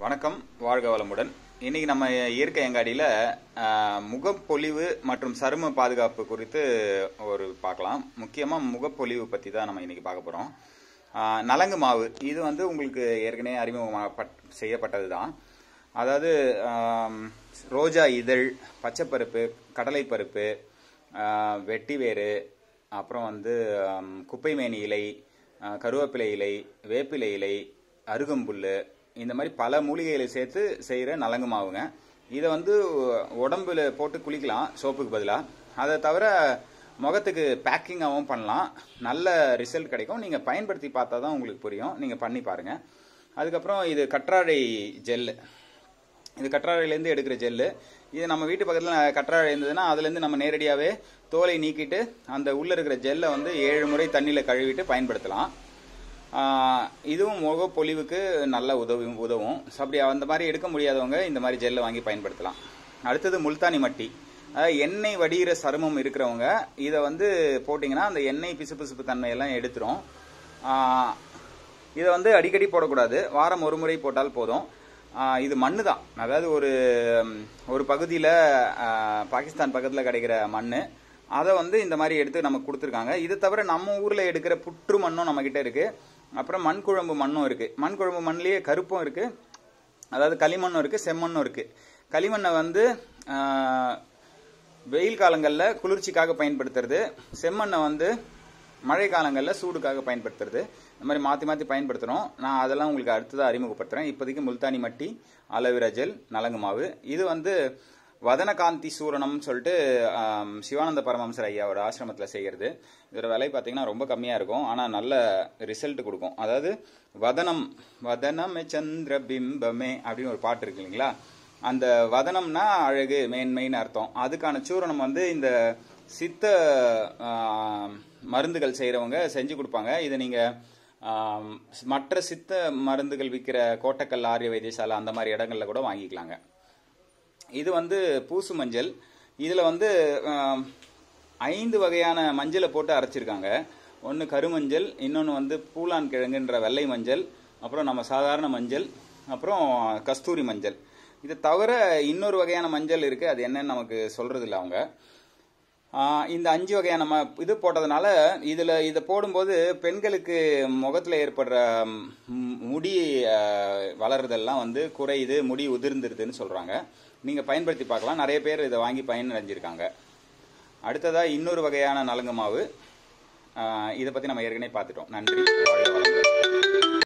வணக்கம் வாழ்க வளமுடன் இன்னைக்கு நம்ம இயற்கை அங்காடியில் முகப்பொலிவு மற்றும் சரும பாதுகாப்பு குறித்து ஒரு பார்க்கலாம் முக்கியமாக முகப்பொலிவு பற்றி தான் நம்ம இன்னைக்கு பார்க்க போகிறோம் நலங்கு மாவு இது வந்து உங்களுக்கு ஏற்கனவே அறிமுகமாக செய்யப்பட்டது தான் அதாவது ஆம், ரோஜா இதழ் பச்சைப்பருப்பு கடலைப்பருப்பு ஆஹ், வெட்டிவேறு அப்புறம் வந்து ஆம், குப்பைமேனி இலை ஆஹ், கருவேப்பிலை இலை வேப்பிலை இலை அருகம்புல் இந்த மாதிரி பல மூலிகைகளை சேர்த்து செய்கிற நலங்கு மாவுங்க இதை வந்து உடம்புல போட்டு குளிக்கலாம் சோப்புக்கு பதிலாக அதை தவிர முகத்துக்கு பேக்கிங்காகவும் பண்ணலாம் நல்ல ரிசல்ட் கிடைக்கும் நீங்கள் பயன்படுத்தி பார்த்தா தான் உங்களுக்கு புரியும் நீங்கள் பண்ணி பாருங்கள் அதுக்கப்புறம் இது கற்றாழை ஜெல்லு இது கற்றாழையிலேருந்து எடுக்கிற ஜெல்லு இது நம்ம வீட்டு பக்கத்தில் கற்றாழை இருந்ததுன்னா அதுலேருந்து நம்ம நேரடியாகவே தோலை நீக்கிட்டு அந்த உள்ளே இருக்கிற ஜெல்லை வந்து ஏழு முறை தண்ணியில் கழுவிட்டு பயன்படுத்தலாம் ஆஹ் இதுவும் முகப்பொலிவுக்கு நல்ல உதவி உதவும் So, அப்படி அந்த மாதிரி எடுக்க முடியாதவங்க இந்த மாதிரி ஜெல்லை வாங்கி பயன்படுத்தலாம் அடுத்தது முல்தானி மட்டி அதாவது எண்ணெய் வடிகிற சருமம் இருக்கிறவங்க இதை வந்து போட்டிங்கன்னா அந்த எண்ணெய் பிசுபிசுப்பு தன்மையெல்லாம் எடுத்துரும் ஆஹ் இதை வந்து அடிக்கடி போடக்கூடாது வாரம் ஒரு முறை போட்டால் போதும் ஆஹ் இது மண்ணு தான் அதாவது ஒரு ம், ஒரு பகுதியில் பாகிஸ்தான் பக்கத்தில் கிடைக்கிற மண் அதை வந்து இந்த மாதிரி எடுத்து நமக்கு கொடுத்துருக்காங்க இது தவிர நம்ம ஊரில் எடுக்கிற புற்று மண்ணும் நம்மக்கிட்ட இருக்கு அப்புறம் மண் குழம்பு மண்ணும் இருக்கு மண் குழம்பு மண்ணிலேயே கருப்பும் இருக்கு அதாவது களிமண்ணும் இருக்கு செம்மண்ணும் இருக்கு களிமண்ணை வந்து ஆஹ், வெயில் காலங்களில் குளிர்ச்சிக்காக பயன்படுத்துறது செம்மண்ணை வந்து மழை காலங்களில் சூடுக்காக பயன்படுத்துறது இந்த மாதிரி மாற்றி மாற்றி பயன்படுத்துகிறோம் நான் அதெல்லாம் உங்களுக்கு அடுத்ததாக அறிமுகப்படுத்துகிறேன் இப்போதைக்கு முல்தானி மட்டி அலோவேரா ஜெல் நலங்கு மாவு இது வந்து வதனகாந்தி சூரணம்னு சொல்லிட்டு ஆம், சிவானந்த பரமஹம்சர் ஐயாவோட ஆசிரமத்தில் செய்கிறது இதோட விலை பார்த்தீங்கன்னா ரொம்ப கம்மியாக இருக்கும் ஆனால் நல்ல ரிசல்ட் கொடுக்கும் அதாவது வதனம் வதனமே சந்திர பிம்பமே அப்படின்னு ஒரு பாட்டு இருக்கு இல்லைங்களா அந்த வதனம்னா அழகு மேன்மைன்னு அர்த்தம் அதுக்கான சூரணம் வந்து இந்த சித்த ஆம், மருந்துகள் செய்கிறவங்க செஞ்சு கொடுப்பாங்க இதை நீங்கள் ஆம், மற்ற சித்த மருந்துகள் விற்கிற கோட்டக்கல் ஆரிய வைத்தியசாலை அந்த மாதிரி இடங்கள்ல கூட வாங்கிக்கலாங்க இது வந்து பூசு மஞ்சள் இதில் வந்து ஆம், ஐந்து வகையான மஞ்சளை போட்டு அரைச்சிருக்காங்க ஒன்று கருமஞ்சள் இன்னொன்று வந்து பூலான் கிழங்குன்ற வெள்ளை மஞ்சள் அப்புறம் நம்ம சாதாரண மஞ்சள் அப்புறம் கஸ்தூரி மஞ்சள் இது தவிர இன்னொரு வகையான மஞ்சள் இருக்குது அது என்னன்னு நமக்கு சொல்கிறது இல்லை அவங்க ஆஹ் இந்த அஞ்சு வகையான ம இது போட்டதுனால இதில் இதை போடும்போது பெண்களுக்கு முகத்தில் ஏற்படுற ம், முடி ஆஹ், வளர்றதெல்லாம் வந்து குறையுது முடி உதிர்ந்துருதுன்னு சொல்கிறாங்க நீங்கள் பயன்படுத்தி பார்க்கலாம் நிறைய பேர் இதை வாங்கி பயனடைஞ்சிருக்காங்க அடுத்ததாக இன்னொரு வகையான நலங்கு மாவு ஆஹ், இதை பற்றி நம்ம ஏற்கனவே பார்த்துட்டோம் நன்றி வாழ்க வளமுடன்.